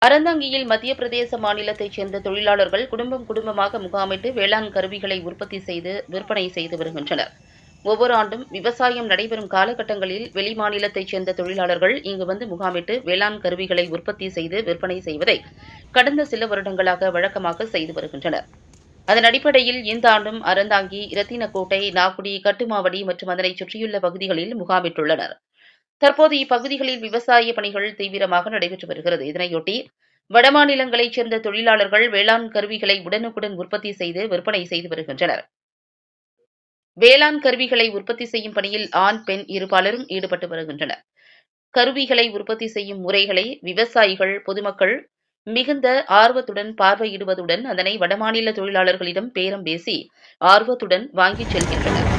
அறந்தாங்கியில் மத்திய பிரதேச மாநிலத்தைச் சேர்ந்த தொழிலாளர்கள் குடும்பம் குடும்பமாக முகாமிட்டு வேளாண் கருவிகளை உற்பத்தி செய்து விற்பனை செய்து வருகின்றனர் ஒவ்வொரு ஆண்டும் விவசாயம் நடைபெறும் காலகட்டங்களில் வெளிமாநிலத்தைச் சேர்ந்த தொழிலாளர்கள் இங்கு வந்து முகாமிட்டு வேளாண் கருவிகளை உற்பத்தி செய்து விற்பனை செய்வதை கடந்த சில வருடங்களாக வழக்கமாக செய்து வருகின்றனர் அதன் அடிப்படையில் இந்த ஆண்டும் அறந்தாங்கி இரத்தினக்கோட்டை நாகுடி கட்டுமாவடி மற்றும் அதனைச் சுற்றியுள்ள பகுதிகளில் முகாமிட்டுள்ளனர் தற்போது இப்பகுதிகளில் விவசாய பணிகள் தீவிரமாக நடைபெற்று வருகிறது இதனையொட்டி வடமாநிலங்களைச் சேர்ந்த தொழிலாளர்கள் வேளாண் கருவிகளை உடனுக்குடன் உற்பத்தி செய்து விற்பனை செய்து வருகின்றனர் வேளாண் கருவிகளை உற்பத்தி செய்யும் பணியில் ஆண் பெண் இருபாலரும் ஈடுபட்டு வருகின்றனர் கருவிகளை உற்பத்தி செய்யும் முறைகளை விவசாயிகள் பொதுமக்கள் மிகுந்த ஆர்வத்துடன் பார்வையிடுவதுடன் அதனை வடமாநில தொழிலாளர்களிடம் பேரம் பேசி ஆர்வத்துடன் வாங்கிச் செல்கின்றனர்